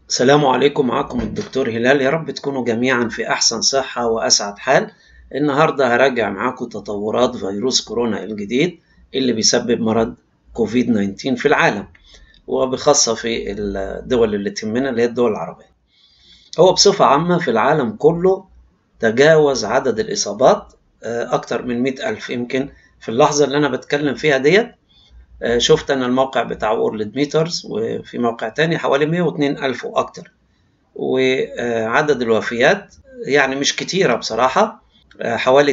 السلام عليكم معكم الدكتور هلال يا رب تكونوا جميعا في أحسن صحة وأسعد حال النهاردة هراجع معاكم تطورات فيروس كورونا الجديد اللي بيسبب مرض كوفيد 19 في العالم وبخاصة في الدول اللي تهمنا اللي هي الدول العربية هو بصفة عامة في العالم كله تجاوز عدد الإصابات أكتر من مئة ألف يمكن في اللحظة اللي أنا بتكلم فيها ديت شفت أنا الموقع بتاع وورلد ميترز وفي موقع تاني حوالي 102 ألف وأكتر وعدد الوفيات يعني مش كتيرة بصراحة حوالي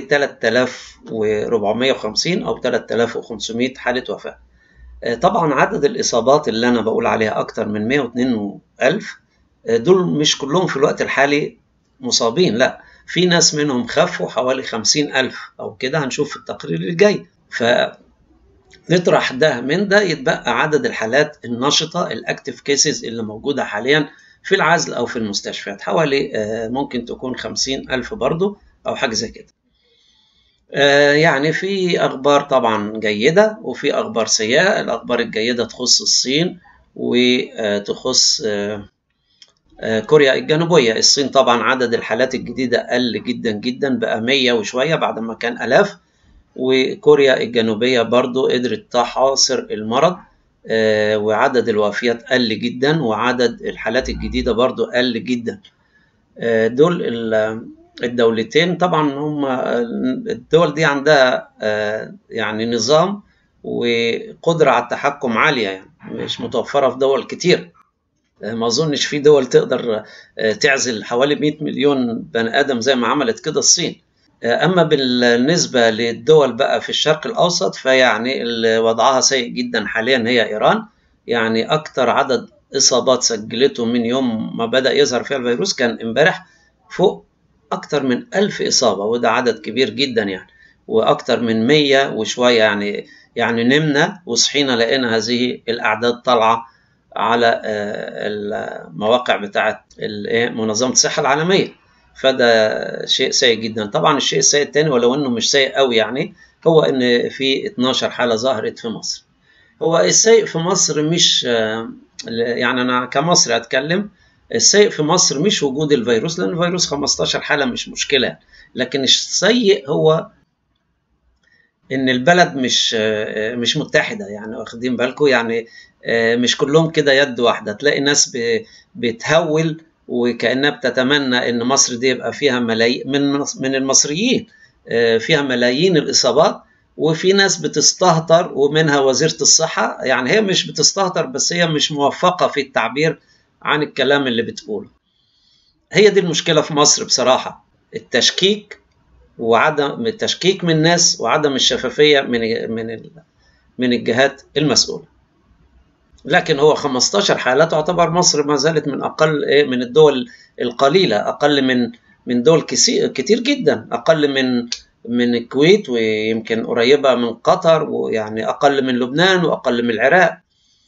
3450 أو 3500 حالة وفاة طبعا عدد الإصابات اللي أنا بقول عليها أكتر من 102 ألف دول مش كلهم في الوقت الحالي مصابين لا في ناس منهم خفوا حوالي 50 ألف أو كده هنشوف في التقرير اللي جاي ف نطرح ده من ده يتبقى عدد الحالات النشطة الأكتف كيسز اللي موجودة حاليا في العزل أو في المستشفيات حوالي ممكن تكون خمسين ألف برضو أو حاجة زي كده يعني في أخبار طبعا جيدة وفي أخبار سيئة الأخبار الجيدة تخص الصين وتخص كوريا الجنوبية الصين طبعا عدد الحالات الجديدة قل جدا جدا بقى 100 وشوية بعد ما كان ألاف وكوريا الجنوبية برضو قدرت تحاصر المرض آه وعدد الوفيات قل جدا وعدد الحالات الجديدة برضو قل جدا آه دول الدولتين طبعا هم الدول دي عندها آه يعني نظام وقدرة على التحكم عالية يعني مش متوفرة في دول كتير ما اظنش في دول تقدر تعزل حوالي 100 مليون بني ادم زي ما عملت كده الصين اما بالنسبه للدول بقى في الشرق الاوسط فيعني وضعها سيء جدا حاليا هي ايران يعني اكتر عدد اصابات سجلته من يوم ما بدا يظهر فيها الفيروس كان امبارح فوق اكتر من ألف اصابه وده عدد كبير جدا يعني واكتر من 100 وشويه يعني يعني نمنا وصحينا لقينا هذه الاعداد طالعه على المواقع بتاعه منظمه الصحه العالميه فده شيء سيء جدا طبعا الشيء السيء الثاني ولو انه مش سيء قوي يعني هو ان في 12 حاله ظهرت في مصر هو السيء في مصر مش يعني انا كمصري اتكلم السيء في مصر مش وجود الفيروس لان الفيروس 15 حاله مش مشكله لكن السيء هو ان البلد مش مش متحده يعني واخدين بالكم يعني مش كلهم كده يد واحده تلاقي ناس بتهول وكانها بتتمنى ان مصر دي يبقى فيها ملايين من من المصريين فيها ملايين الاصابات وفي ناس بتستهتر ومنها وزيره الصحه يعني هي مش بتستهتر بس هي مش موفقه في التعبير عن الكلام اللي بتقوله هي دي المشكله في مصر بصراحه التشكيك وعدم التشكيك من الناس وعدم الشفافيه من من من الجهات المسؤوله لكن هو 15 حالة تعتبر مصر ما زالت من أقل إيه من الدول القليلة أقل من من دول كتير جدا أقل من من الكويت ويمكن قريبة من قطر ويعني أقل من لبنان وأقل من العراق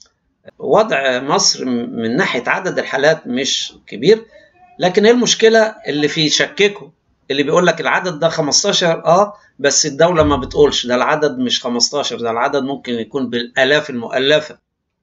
وضع مصر من ناحية عدد الحالات مش كبير لكن هي المشكلة اللي في شككه اللي بيقول لك العدد ده 15 اه بس الدولة ما بتقولش ده العدد مش 15 ده العدد ممكن يكون بالآلاف المؤلفة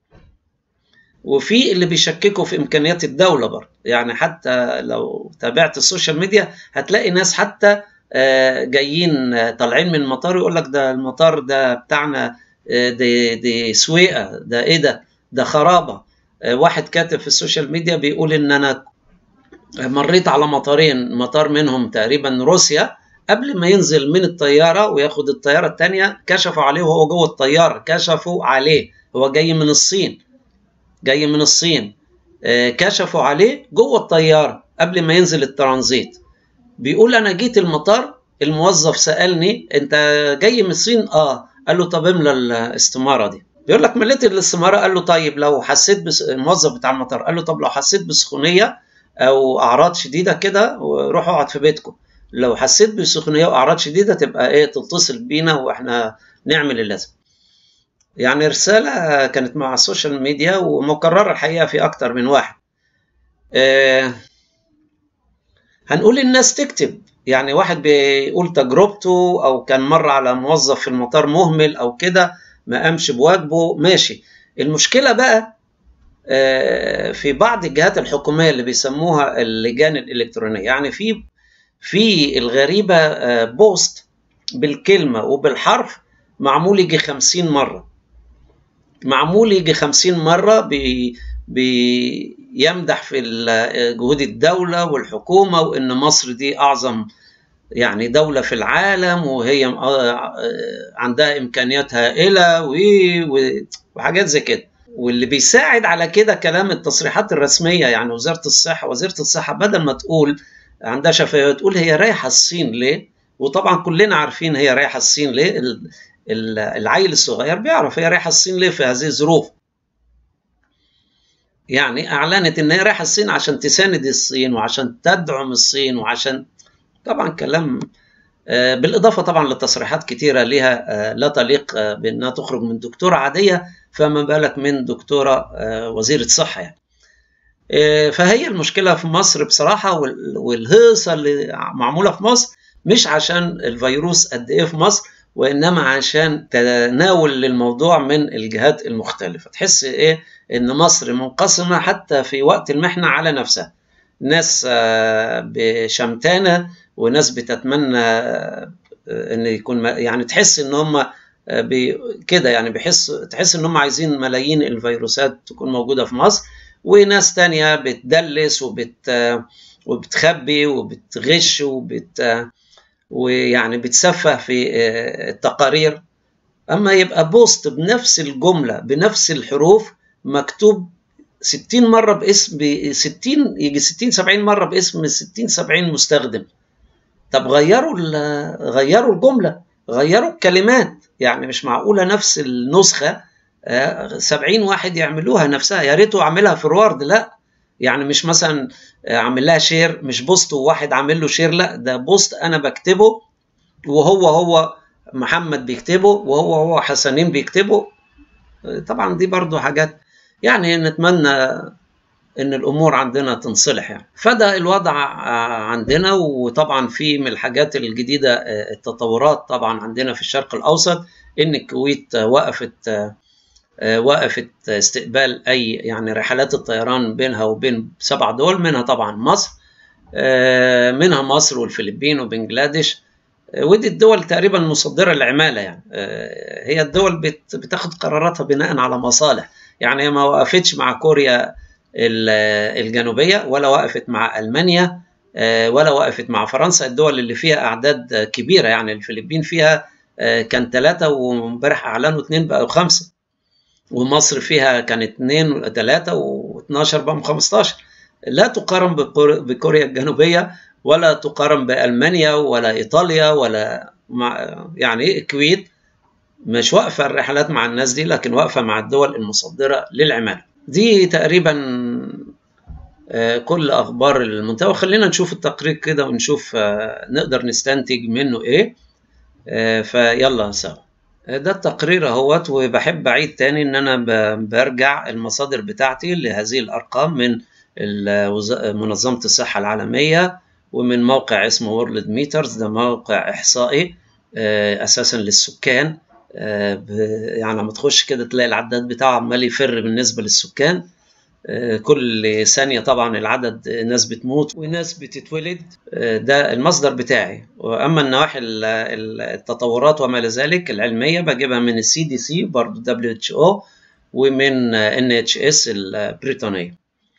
وفي اللي بيشككوا في امكانيات الدوله برضه يعني حتى لو تابعت السوشيال ميديا هتلاقي ناس حتى جايين طالعين من المطار يقول لك ده المطار ده بتاعنا دي دي سويقه ده ايه ده ده خرابه واحد كاتب في السوشيال ميديا بيقول ان انا مريت على مطارين مطار منهم تقريبا روسيا قبل ما ينزل من الطياره وياخد الطياره الثانيه كشفوا عليه وهو جوه الطياره كشفوا عليه هو جاي من الصين جاي من الصين كشفوا عليه جوه الطياره قبل ما ينزل الترانزيت بيقول انا جيت المطار الموظف سالني انت جاي من الصين اه قال له طب املى الاستماره دي بيقول لك مليت الاستماره قال له طيب لو حسيت بس الموظف بتاع المطار قال له طب لو حسيت بسخونيه او اعراض شديده كده روح اقعد في بيتكم لو حسيت بسخونيه واعراض شديده تبقى ايه تتصل بينا واحنا نعمل اللازم يعني رسالة كانت مع السوشيال ميديا ومكررة الحقيقة في أكتر من واحد آه هنقول الناس تكتب يعني واحد بيقول تجربته أو كان مر على موظف في المطار مهمل أو كده ما قامش بواجبه ماشي المشكلة بقى في بعض الجهات الحكوميه اللي بيسموها اللجان الالكترونيه يعني في في الغريبه بوست بالكلمه وبالحرف معمول يجي 50 مره معمول يجي 50 مره بي بيمدح في جهود الدوله والحكومه وان مصر دي اعظم يعني دولة في العالم وهي عندها إمكانيات هائلة وحاجات زي كده واللي بيساعد على كده كلام التصريحات الرسمية يعني وزارة الصحة وزيرة الصحة بدل ما تقول عندها شفافية تقول هي رايحة الصين ليه وطبعا كلنا عارفين هي رايحة الصين ليه العيل الصغير بيعرف هي رايحة الصين ليه في هذه الظروف يعني أعلنت إن هي رايحة الصين عشان تساند الصين وعشان تدعم الصين وعشان طبعا كلام بالإضافة طبعا لتصريحات كتيرة لها لا تليق بأنها تخرج من دكتورة عادية فما بالك من دكتورة وزيرة صحة يعني فهي المشكلة في مصر بصراحة والهيصة اللي معمولة في مصر مش عشان الفيروس قد إيه في مصر وإنما عشان تناول للموضوع من الجهات المختلفة تحس إيه إن مصر منقسمة حتى في وقت المحنة على نفسها ناس بشمتانة وناس بتتمنى ان يكون يعني تحس ان هم كده يعني بحس تحس ان هم عايزين ملايين الفيروسات تكون موجوده في مصر وناس تانية بتدلس وبت وبتخبي وبتغش وبت ويعني بتسفه في التقارير اما يبقى بوست بنفس الجمله بنفس الحروف مكتوب 60 مره باسم 60 يجي 60 70 مره باسم 60 70 مستخدم طب غيروا غيروا الجمله غيروا الكلمات يعني مش معقوله نفس النسخه 70 واحد يعملوها نفسها يا ريته اعملها في الوورد لا يعني مش مثلا عامل لها شير مش بوست وواحد عامل له شير لا ده بوست انا بكتبه وهو هو محمد بيكتبه وهو هو حسنين بيكتبه طبعا دي برضو حاجات يعني نتمنى ان الامور عندنا تنصلح يعني فده الوضع عندنا وطبعا في من الحاجات الجديده التطورات طبعا عندنا في الشرق الاوسط ان الكويت وقفت وقفت استقبال اي يعني رحلات الطيران بينها وبين سبع دول منها طبعا مصر منها مصر والفلبين وبنجلاديش ودي الدول تقريبا مصدره للعماله يعني هي الدول بتاخد قراراتها بناء على مصالح يعني هي ما وقفتش مع كوريا الجنوبيه ولا وقفت مع المانيا ولا وقفت مع فرنسا الدول اللي فيها اعداد كبيره يعني الفلبين فيها كان ثلاثه وامبارح اعلنوا اثنين بقوا خمسه ومصر فيها كان اثنين ثلاثه و12 بقوا 15 لا تقارن بكوريا الجنوبيه ولا تقارن بالمانيا ولا ايطاليا ولا مع يعني الكويت مش واقفه الرحلات مع الناس دي لكن واقفه مع الدول المصدره للعماله دي تقريبا كل اخبار المنطقه وخلينا نشوف التقرير كده ونشوف نقدر نستنتج منه ايه فيلا سوا ده التقرير اهوت وبحب اعيد تاني ان انا برجع المصادر بتاعتي لهذه الارقام من منظمه الصحه العالميه ومن موقع اسمه وورلد ميترز ده موقع احصائي اساسا للسكان يعني لما تخش كده تلاقي العداد بتاعه عمال يفر بالنسبه للسكان كل ثانيه طبعا العدد ناس بتموت وناس بتتولد ده المصدر بتاعي واما النواحي التطورات وما الى ذلك العلميه بجيبها من السي دي سي برضه دبليو اتش او ومن ان اتش اس البريطانيه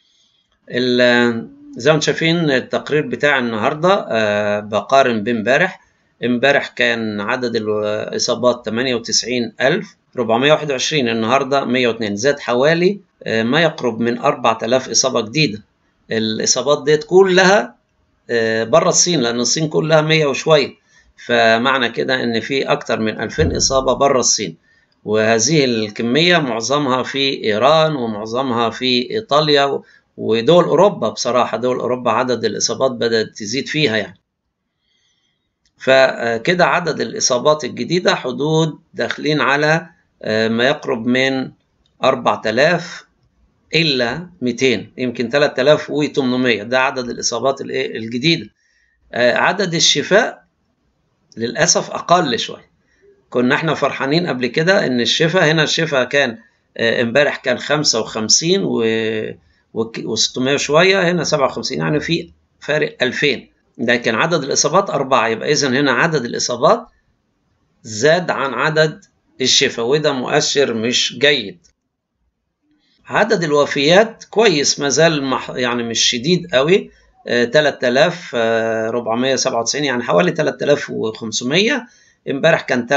زي ما انتم شايفين التقرير بتاع النهارده بقارن بامبارح امبارح كان عدد الإصابات 98421 النهاردة 102 زاد حوالي ما يقرب من 4000 إصابة جديدة الإصابات ديت كلها بره الصين لأن الصين كلها 100 وشوية فمعنى كده إن في أكتر من 2000 إصابة بره الصين وهذه الكمية معظمها في إيران ومعظمها في إيطاليا ودول أوروبا بصراحة دول أوروبا عدد الإصابات بدأت تزيد فيها يعني فكده عدد الإصابات الجديدة حدود داخلين على ما يقرب من 4000 إلا 200 يمكن 3800 ده عدد الإصابات الجديدة عدد الشفاء للأسف أقل شوية كنا احنا فرحانين قبل كده إن الشفاء هنا الشفاء كان امبارح كان 55 و و600 وشويه هنا 57 يعني في فارق 2000 لكن عدد الاصابات أربعة يبقى اذا هنا عدد الاصابات زاد عن عدد الشفاء وده مؤشر مش جيد عدد الوفيات كويس ما زال يعني مش شديد قوي 3497 يعني حوالي 3500 امبارح كان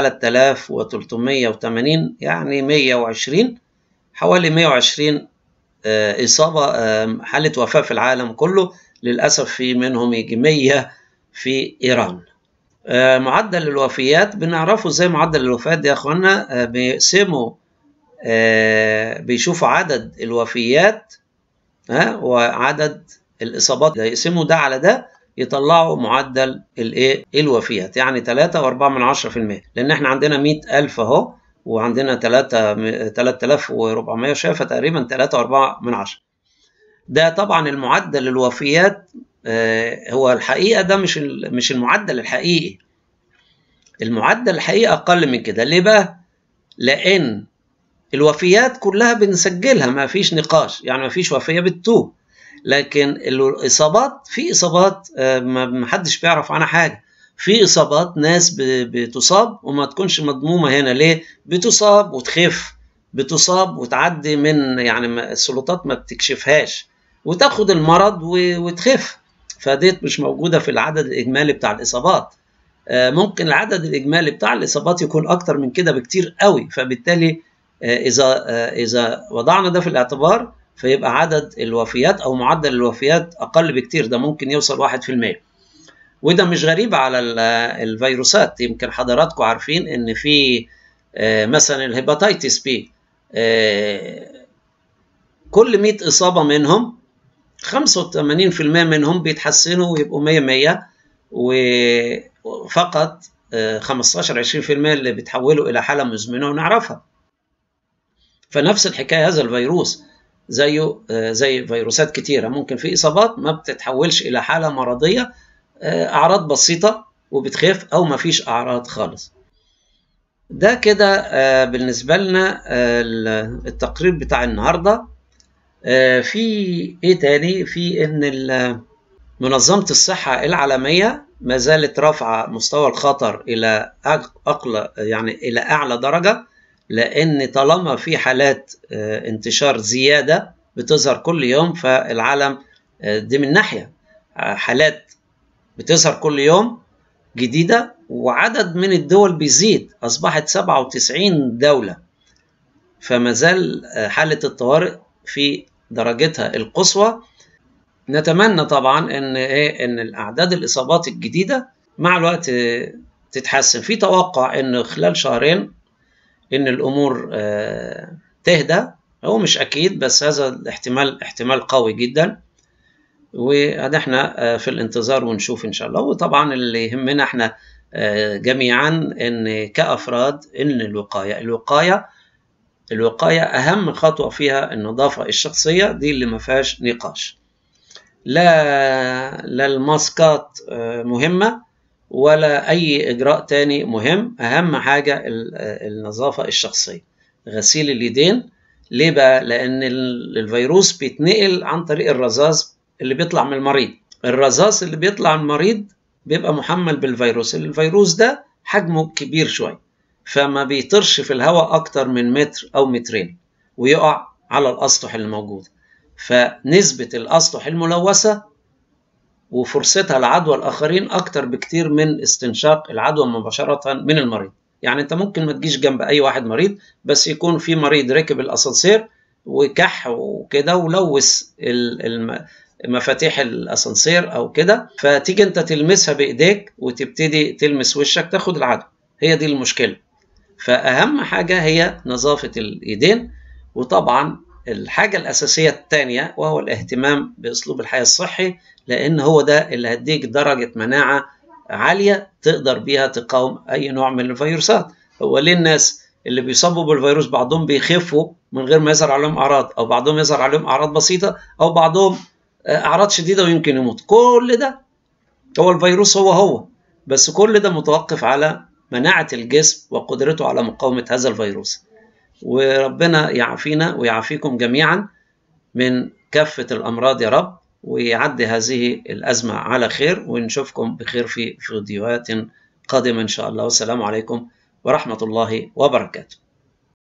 3380 يعني 120 حوالي 120 إصابة حالة وفاة في العالم كله للأسف في منهم يجي 100 في إيران معدل الوفيات بنعرفه زي معدل الوفاة يا أخوانا بيقسموا بيشوفوا عدد الوفيات وعدد الإصابات يقسموا ده على ده يطلعوا معدل الايه الوفيات يعني 3 و4 من 10% لان احنا عندنا 100000 اهو وعندنا 3 3400 شايفه تقريبا 3 و4 من 10 ده طبعا المعدل الوفيات آه هو الحقيقه ده مش مش المعدل الحقيقي المعدل الحقيقي اقل من كده ليه بقى لان الوفيات كلها بنسجلها ما فيش نقاش يعني ما فيش وفيه بتتوه لكن الاصابات في اصابات ما حدش بيعرف عنها حاجه في اصابات ناس بتصاب وما تكونش مضمومه هنا ليه بتصاب وتخف بتصاب وتعدي من يعني السلطات ما بتكشفهاش وتاخد المرض وتخف فديت مش موجوده في العدد الاجمالي بتاع الاصابات ممكن العدد الاجمالي بتاع الاصابات يكون اكتر من كده بكتير قوي فبالتالي اذا اذا وضعنا ده في الاعتبار فيبقى عدد الوفيات او معدل الوفيات اقل بكتير ده ممكن يوصل 1% وده مش غريب على الفيروسات يمكن حضراتكم عارفين ان في مثلا الهيباتيتس بي كل 100 اصابه منهم 85% منهم بيتحسنوا ويبقوا 100 100 وفقط 15 20% اللي بيتحولوا الى حاله مزمنه ونعرفها فنفس الحكايه هذا الفيروس زيه زي فيروسات كتيرة ممكن في إصابات ما بتتحولش إلى حالة مرضية أعراض بسيطة وبتخف أو ما فيش أعراض خالص ده كده بالنسبة لنا التقرير بتاع النهاردة في إيه تاني في إن منظمة الصحة العالمية ما زالت رافعة مستوى الخطر إلى أقل يعني إلى أعلى درجة لان طالما في حالات انتشار زياده بتظهر كل يوم فالعالم دي من ناحيه حالات بتظهر كل يوم جديده وعدد من الدول بيزيد اصبحت 97 دوله فما زال حاله الطوارئ في درجتها القصوى نتمنى طبعا ان ايه ان الاعداد الاصابات الجديده مع الوقت تتحسن في توقع ان خلال شهرين ان الامور تهدى هو مش اكيد بس هذا الاحتمال احتمال قوي جدا وهذا احنا في الانتظار ونشوف ان شاء الله وطبعا اللي يهمنا احنا جميعا ان كافراد ان الوقايه الوقايه الوقايه اهم خطوه فيها النظافه الشخصيه دي اللي ما فيهاش نقاش لا لا الماسكات مهمه ولا أي إجراء تاني مهم أهم حاجة النظافة الشخصية غسيل اليدين ليه بقى؟ لأن الفيروس بيتنقل عن طريق الرذاذ اللي بيطلع من المريض الرذاذ اللي بيطلع من المريض بيبقى محمل بالفيروس الفيروس ده حجمه كبير شوية فما بيطرش في الهواء أكتر من متر أو مترين ويقع على الأسطح اللي موجودة فنسبة الأسطح الملوثة وفرصتها لعدوى الآخرين أكتر بكتير من استنشاق العدوى مباشرة من المريض يعني أنت ممكن ما تجيش جنب أي واحد مريض بس يكون في مريض ركب الأسانسير وكح وكده ولوث مفاتيح الأسانسير أو كده فتيجي أنت تلمسها بإيديك وتبتدي تلمس وشك تاخد العدوى هي دي المشكلة فأهم حاجة هي نظافة الإيدين وطبعا الحاجة الأساسية الثانية وهو الاهتمام بأسلوب الحياة الصحي لأن هو ده اللي هديك درجة مناعة عالية تقدر بيها تقاوم أي نوع من الفيروسات هو ليه الناس اللي بيصابوا بالفيروس بعضهم بيخفوا من غير ما يظهر عليهم أعراض أو بعضهم يظهر عليهم أعراض بسيطة أو بعضهم أعراض شديدة ويمكن يموت كل ده هو الفيروس هو هو بس كل ده متوقف على مناعة الجسم وقدرته على مقاومة هذا الفيروس وربنا يعافينا ويعافيكم جميعا من كافة الأمراض يا رب ويعدي هذه الأزمة على خير ونشوفكم بخير في فيديوهات قادمة إن شاء الله والسلام عليكم ورحمة الله وبركاته